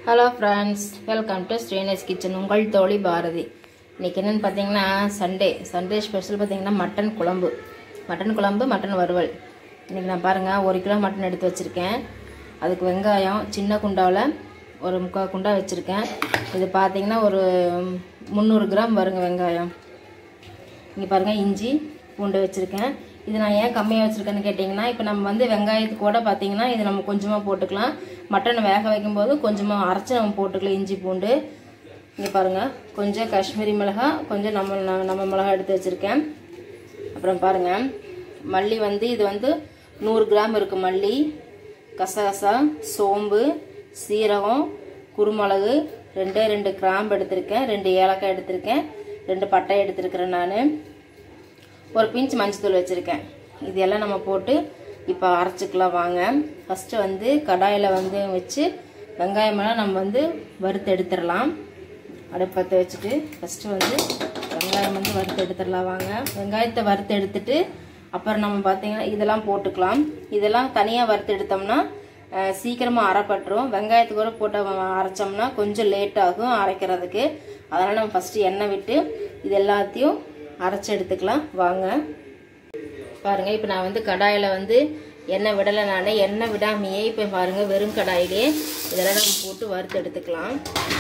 hello friends welcome to Srinesh kitchen உங்கள் தோழி பாரதி இன்றைக்கி என்னென்னு பார்த்தீங்கன்னா சண்டே சண்டே ஸ்பெஷல் பார்த்தீங்கன்னா மட்டன் குழம்பு மட்டன் குழம்பு மட்டன் வறுவல் இன்றைக்கி நான் பாருங்கள் ஒரு கிலோ மட்டன் எடுத்து வச்சுருக்கேன் அதுக்கு வெங்காயம் சின்ன குண்டாவில் ஒரு முக்கால் குண்டா வச்சுருக்கேன் இது பார்த்தீங்கன்னா ஒரு முந்நூறு கிராம் வருங்க வெங்காயம் இங்கே பாருங்கள் இஞ்சி பூண்டு வச்சுருக்கேன் இது நான் ஏன் கம்மியாக வச்சுருக்கேன்னு கேட்டிங்கன்னா இப்போ நம்ம வந்து வெங்காயத்துக்கு கூட பார்த்தீங்கன்னா இது நம்ம கொஞ்சமாக போட்டுக்கலாம் மட்டனை வேக வைக்கும்போது கொஞ்சமாக அரைச்சி நம்ம போட்டுக்கலாம் இஞ்சி பூண்டு இங்கே பாருங்கள் கொஞ்சம் காஷ்மீரி மிளகாய் கொஞ்சம் நம்ம நம்ம- நம்ம மிளகாய் எடுத்து வச்சுருக்கேன் அப்புறம் பாருங்கள் மல்லி வந்து இது வந்து நூறு கிராம் இருக்குது மல்லி கசகசா சோம்பு சீரகம் குருமிளகு ரெண்டே ரெண்டு கிராம்பு எடுத்திருக்கேன் ரெண்டு ஏலக்காய் எடுத்திருக்கேன் ரெண்டு பட்டை எடுத்திருக்கிறேன் நான் ஒரு பிஞ்ச் மஞ்சத்தூள் வச்சுருக்கேன் இது எல்லாம் நம்ம போட்டு இப்போ அரைச்சிக்கலாம் வாங்க ஃபஸ்ட்டு வந்து கடாயில் வந்து வச்சு வெங்காயமெல்லாம் நம்ம வந்து வறுத்து எடுத்துடலாம் அடுப்பத்தை வச்சுட்டு ஃபஸ்ட்டு வந்து வெங்காயம் வந்து வறுத்து எடுத்துடலாம் வாங்க வெங்காயத்தை வறுத்து எடுத்துட்டு அப்புறம் நம்ம பார்த்தீங்கன்னா இதெல்லாம் போட்டுக்கலாம் இதெல்லாம் தனியாக வறுத்து எடுத்தோம்னா அஹ், சீக்கிரமா அரைப்பட்டுரும் வெங்காயத்துக்கு கூட போட்டு வ- அரைச்சோம்னா கொஞ்சம் லேட் ஆகும் அரைக்கிறதுக்கு அதனால் நம்ம ஃபஸ்ட்டு எண்ணெய் விட்டு இது எல்லாத்தையும் அரைச்சி எடுத்துக்கலாம் வாங்க பாருங்க இப்போ நான் வந்து கடாயில் வந்து எண்ணெய் விடலை நான் எண்ணெய் விடாமையே இப்போ பாருங்க வெறும் கடாயிலே இதெல்லாம் நம்ம போட்டு வறுத்து எடுத்துக்கலாம்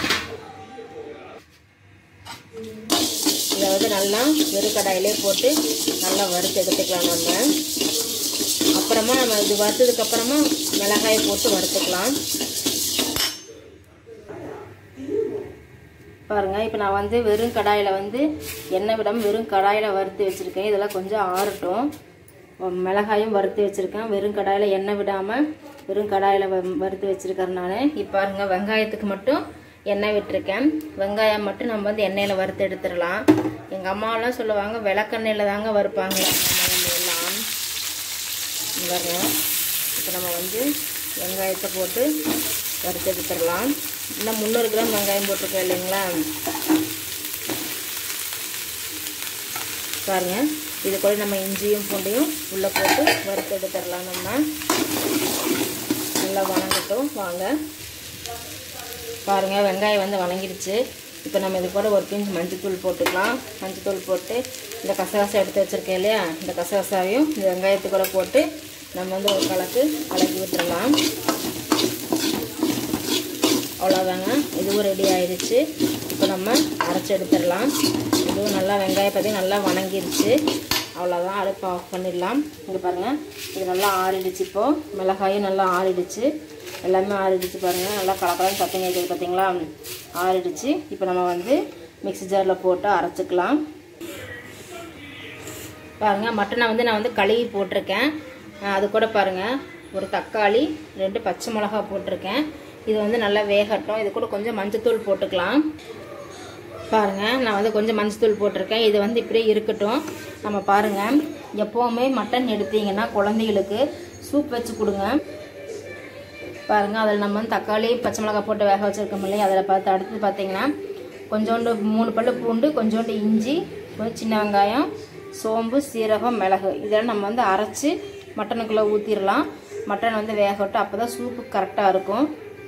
இதை வந்து நல்லா வெறும் கடாயிலே போட்டு நல்லா வறுத்து எடுத்துக்கலாம் நம்ம அப்புறமா நம்ம இது வறுத்ததுக்கு அப்புறமா மிளகாயை போட்டு வறுத்துக்கலாம் பாருங்க இப்போ நான் வந்து வெறும் கடாயில் வந்து எண்ணெய் விடாமல் வெறும் கடாயில் வறுத்து வச்சுருக்கேன் இதெல்லாம் கொஞ்சம் ஆறட்டும் மிளகாயும் வறுத்து வச்சுருக்கேன் வெறும் கடாயில் எண்ணெய் விடாமல் வெறும் கடாயில் வறுத்து வச்சுருக்கேன் நான் இப்போ பாருங்க வெங்காயத்துக்கு மட்டும் எண்ணெய் விட்டுருக்கேன் வெங்காயம் மட்டும் நம்ம வந்து எண்ணெயில் வறுத்து எடுத்துடலாம் எங்கள் அம்மாவெல்லாம் சொல்லுவாங்க விளக்கெண்ணெயில் தாங்க வறுப்பாங்க எல்லாம் இங்க பாருங்க இப்போ நம்ம வந்து வெங்காயத்தை போட்டு வறுத்து எடுத்துடலாம் இன்னும் முந்நூறு கிராம் வெங்காயம் போட்டிருக்கோம் இல்லைங்களா பாருங்க இது கூட நம்ம இஞ்சியும் பூண்டையும் உள்ளே போட்டு வறுத்து எடுத்துடலாம் நம்ம நல்லா வணங்கட்டும் வாங்க பாருங்க வெங்காயம் வந்து வணங்கிடுச்சு இப்போ நம்ம இது கூட ஒரு பிஞ்ச் மஞ்சத்தூள் போட்டுக்கலாம் மஞ்சத்தூள் போட்டு இந்த கசகசா எடுத்து வச்சுருக்கேன் இல்லையா இந்த கசகசாவையும் இந்த வெங்காயத்து கூட போட்டு நம்ம வந்து ஒரு கலக்கு கலக்கி விட்டுறலாம் அவ்வளோதாங்க இதுவும் ரெடி ஆயிடுச்சு இப்போ நம்ம அரைச்சி எடுத்துடலாம் இதுவும் நல்லா வெங்காயம் பற்றி நல்லா வணங்கிருச்சு அவ்வளோதான் அடுப்பு ஆஃப் பண்ணிடலாம் இங்கே பாருங்கள் இது நல்லா ஆறிடுச்சு இப்போது மிளகாயும் நல்லா ஆறிடுச்சு எல்லாமே ஆறிடுச்சு பாருங்கள் நல்லா கலக்கலன்னு சத்தம் கேட்குது பார்த்தீங்களா ஆறிடுச்சு இப்போ நம்ம வந்து மிக்ஸி ஜாரில் போட்டு அரைச்சிக்கலாம் பாருங்கள் மட்டனை வந்து நான் வந்து கழுவி போட்டிருக்கேன் அஹ் அது கூட பாருங்கள் ஒரு தக்காளி ரெண்டு பச்சை மிளகா போட்டிருக்கேன் இது வந்து நல்லா வேகட்டும் இது கூட கொஞ்சம் மஞ்சத்தூள் போட்டுக்கலாம் பாருங்கள் நான் வந்து கொஞ்சம் மஞ்சத்தூள் போட்டிருக்கேன் இது வந்து இப்படியே இருக்கட்டும் நம்ம பாருங்கள் எப்போவுமே மட்டன் எடுத்தீங்கன்னா குழந்தைகளுக்கு சூப் வச்சு கொடுங்க பாருங்கள் அதில் நம்ம வந்து தக்காளி பச்சை மிளகாய் போட்டு வேக வச்சுருக்கோம் இல்லையா அதில் பார்த்து அடுத்து பார்த்தீங்கன்னா கொஞ்சோண்டு மூணு பல்லு பூண்டு கொஞ்சோண்டு இஞ்சி கொஞ்சம் சின்ன வெங்காயம் சோம்பு சீரகம் மிளகு இதெல்லாம் நம்ம வந்து அரைச்சி மட்டனுக்குள்ளே ஊற்றிடலாம் மட்டன் வந்து வேகட்டும் அப்போ தான் சூப்பு கரெக்டாக இருக்கும்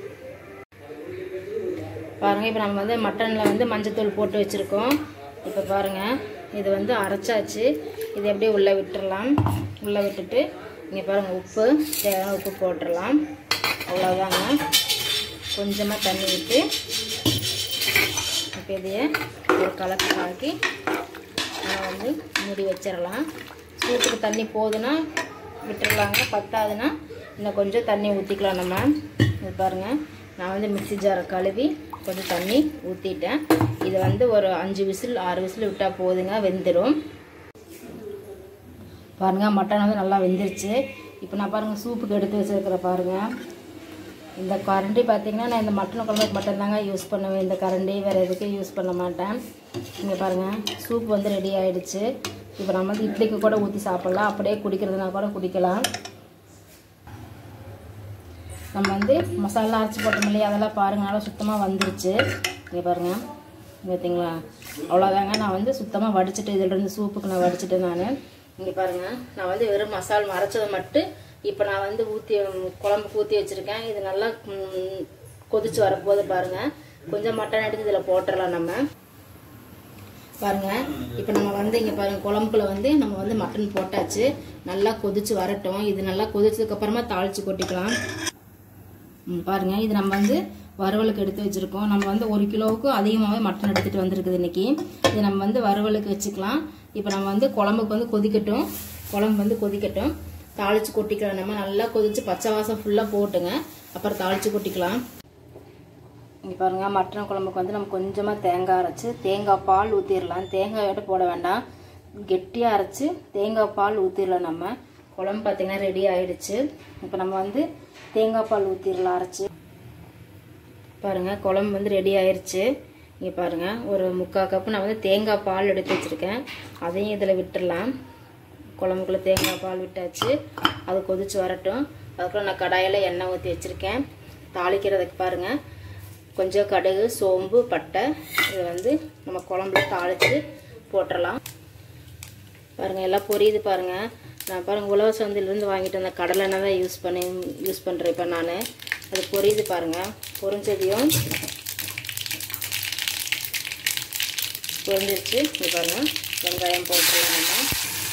பாருங்கள் இப்போ நம்ம வந்து மட்டனில் வந்து மஞ்சத்தூள் போட்டு வச்சுருக்கோம் இப்போ பாருங்கள் இது வந்து அரைச்சாச்சு இது அப்படியே உள்ளே விட்டுறலாம் உள்ளே விட்டுட்டு இங்கே பாருங்கள் உப்பு தேவையான உப்பு போட்டுடலாம் அவ்வளோதாங்க கொஞ்சமாக தண்ணி விட்டு இப்போ இதையே ஒரு கலக்கு கலக்கி நம்ம வந்து மூடி வச்சிடலாம் சூட்டுக்கு தண்ணி போதுன்னா விட்டுறலாங்க பத்தாதுன்னா இன்னும் கொஞ்சம் தண்ணி ஊற்றிக்கலாம் நம்ம இது பாருங்கள் நான் வந்து மிக்ஸி ஜாரை கழுவி கொஞ்சம் தண்ணி ஊற்றிட்டேன் இது வந்து ஒரு அஞ்சு விசில் ஆறு விசில் விட்டால் போதுங்க வெந்துடும் பாருங்கள் மட்டன் வந்து நல்லா வெந்துருச்சு இப்போ நான் பாருங்கள் சூப்புக்கு எடுத்து வச்சிருக்கிற பாருங்கள் இந்த கரண்டி பார்த்தீங்கன்னா நான் இந்த மட்டன் குழம்புக்கு மட்டும் தாங்க யூஸ் பண்ணுவேன் இந்த கரண்டி வேறு எதுக்கும் யூஸ் பண்ண மாட்டேன் இங்கே பாருங்கள் சூப் வந்து ரெடி ஆயிடுச்சு இப்போ நம்ம வந்து இட்லிக்கு கூட ஊற்றி சாப்பிட்லாம் அப்படியே குடிக்கிறதுனா கூட குடிக்கலாம் நம்ம வந்து மசாலா அரைச்சி போட்டோம் இல்லையா அதெல்லாம் பாருங்க நல்லா சுத்தமாக வந்துருச்சு இங்கே பாருங்கள் பார்த்தீங்களா அவ்வளோதாங்க நான் வந்து சுத்தமாக வடிச்சிட்டு இதில் இருந்து சூப்புக்கு நான் வடிச்சிட்டேன் நான் இங்கே பாருங்கள் நான் வந்து வெறும் மசாலா அரைச்சதை மட்டும் இப்போ நான் வந்து ஊற்றி குழம்புக்கு ஊற்றி வச்சுருக்கேன் இது நல்லா ம், கொதிச்சு வரப்போது பாருங்க கொஞ்சம் மட்டன் எடுத்து இதில் போட்டுடலாம் நம்ம பாருங்க இப்போ நம்ம வந்து இங்கே பாருங்க குழம்புக்குள்ள வந்து நம்ம வந்து மட்டன் போட்டாச்சு நல்லா கொதிச்சு வரட்டும் இது நல்லா கொதிச்சதுக்கு அப்புறமா தாளிச்சு கொட்டிக்கலாம் ம், பாருங்க இது நம்ம வந்து வறுவலுக்கு எடுத்து வச்சிருக்கோம் நம்ம வந்து ஒரு கிலோவுக்கு அதிகமாகவே மட்டன் எடுத்துட்டு வந்திருக்குது இன்னைக்கு இது நம்ம வந்து வறுவலுக்கு வச்சுக்கலாம் இப்போ நம்ம வந்து குழம்புக்கு வந்து கொதிக்கட்டும் குழம்பு வந்து கொதிக்கட்டும் தாளிச்சு கொட்டிக்கலாம் நம்ம நல்லா கொதிச்சு பச்சை வாசம் ஃபுல்லாக போட்டுங்க அப்புறம் தாளிச்சு கொட்டிக்கலாம் இங்கே பாருங்க மட்டன் குழம்புக்கு வந்து நம்ம கொஞ்சமாக தேங்காய் அரைச்சி தேங்காய் பால் ஊற்றிடலாம் தேங்காயோட போட வேண்டாம் கெட்டியாக அரைச்சி தேங்காய் பால் ஊற்றிடலாம் நம்ம குழம்பு பார்த்தீங்கன்னா ரெடி ஆயிடுச்சு இப்போ நம்ம வந்து தேங்காய் பால் ஊற்றிடலாம் அரைச்சி பாருங்க குழம்பு வந்து ரெடி ஆயிருச்சு இங்கே பாருங்க ஒரு முக்கால் கப்பு நான் வந்து தேங்காய் பால் எடுத்து வச்சிருக்கேன் அதையும் இதில் விட்டுடலாம் குழம்புக்குள்ள தேங்காய் பால் விட்டாச்சு அது கொதிச்சு வரட்டும் அதுக்குள்ள நான் கடாயில் எண்ணெய் ஊற்றி வச்சுருக்கேன் தாளிக்கிறதுக்கு பாருங்க கொஞ்சம் கடுகு சோம்பு பட்டை இதை வந்து நம்ம குழம்புல தாளித்து போட்டுடலாம் பாருங்கள் எல்லாம் பொரியுது பாருங்கள் நான் பாருங்கள் உழவு சந்தையிலேருந்து வாங்கிட்டு வந்த கடலை எண்ணெய் தான் யூஸ் பண்ணி யூஸ் பண்ணுறேன் இப்போ நான் அது பொரியுது பாருங்கள் பொரிஞ்சதையும் பொரிஞ்சிருச்சு இது பாருங்கள் வெங்காயம் போட்டுடலாம் நம்ம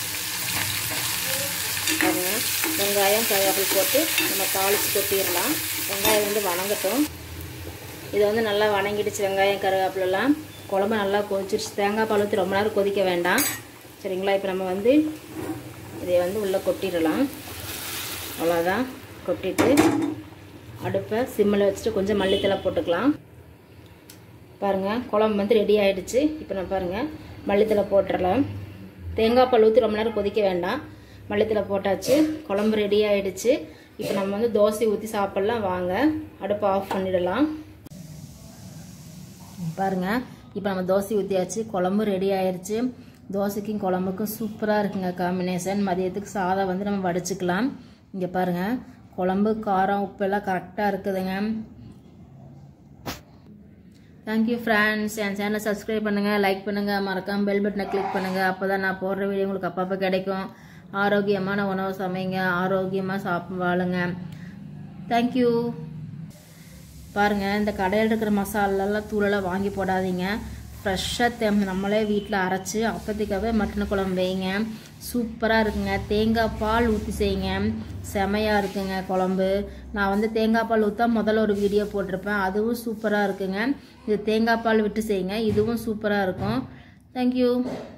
பாருங்க வெங்காயம் கருவேப்பிலை போட்டு நம்ம தாளித்து கொட்டிடலாம் வெங்காயம் வந்து வணங்கட்டும் இது வந்து நல்லா வணங்கிடுச்சு வெங்காயம் கருவேப்பிலெல்லாம் குழம்பு நல்லா கொதிச்சிருச்சு தேங்காய் பால் ஊற்றி ரொம்ப நேரம் கொதிக்க வேண்டாம் சரிங்களா இப்போ நம்ம வந்து இதை வந்து உள்ளே கொட்டிடலாம் அவ்வளோதான் கொட்டிட்டு அடுப்பை சிம்மில் வச்சுட்டு கொஞ்சம் மல்லித்தலை போட்டுக்கலாம் பாருங்கள் குழம்பு வந்து ரெடி ஆயிடுச்சு இப்போ நான் பாருங்கள் மல்லித்தலை போட்டுடலாம் தேங்காய் பால் ஊற்றி ரொம்ப நேரம் கொதிக்க வேண்டாம் மல்லித்தலை போட்டாச்சு குழம்பு ரெடி ஆயிடுச்சு இப்போ நம்ம வந்து தோசை ஊற்றி சாப்பிட்லாம் வாங்க அடுப்பை ஆஃப் பண்ணிடலாம் பாருங்க இப்போ நம்ம தோசை ஊற்றியாச்சு குழம்பு ரெடி ஆயிருச்சு தோசைக்கும் குழம்புக்கும் சூப்பராக இருக்குங்க காம்பினேஷன் மதியத்துக்கு சாதம் வந்து நம்ம வடிச்சுக்கலாம் இங்கே பாருங்க குழம்பு காரம் உப்பு எல்லாம் கரெக்டாக இருக்குதுங்க தேங்க்யூ ஃப்ரெண்ட்ஸ் என் சேனலை சப்ஸ்கிரைப் பண்ணுங்கள் லைக் பண்ணுங்கள் மறக்காம பெல் பட்டனை கிளிக் பண்ணுங்கள் அப்போ தான் நான் போடுற வீடியோ உங்களுக்கு அப்பப்போ கிடைக்கும் ஆரோக்கியமான உணவு சமைங்க ஆரோக்கியமாக சாப்பிட்டு வாழுங்க தேங்க்யூ பாருங்கள் இந்த கடையில் இருக்கிற மசாலாலாம் தூளெல்லாம் வாங்கி போடாதீங்க ஃப்ரெஷ்ஷாக தே நம்மளே வீட்டில் அரைச்சி அப்போதைக்காகவே மட்டன் குழம்பு வைங்க சூப்பராக இருக்குங்க தேங்காய் பால் ஊற்றி செய்யுங்க செமையாக இருக்குங்க குழம்பு நான் வந்து தேங்காய் பால் ஊற்றா முதல்ல ஒரு வீடியோ போட்டிருப்பேன் அதுவும் சூப்பராக இருக்குங்க இது தேங்காய் பால் விட்டு செய்யுங்க இதுவும் சூப்பராக இருக்கும் தேங்க்யூ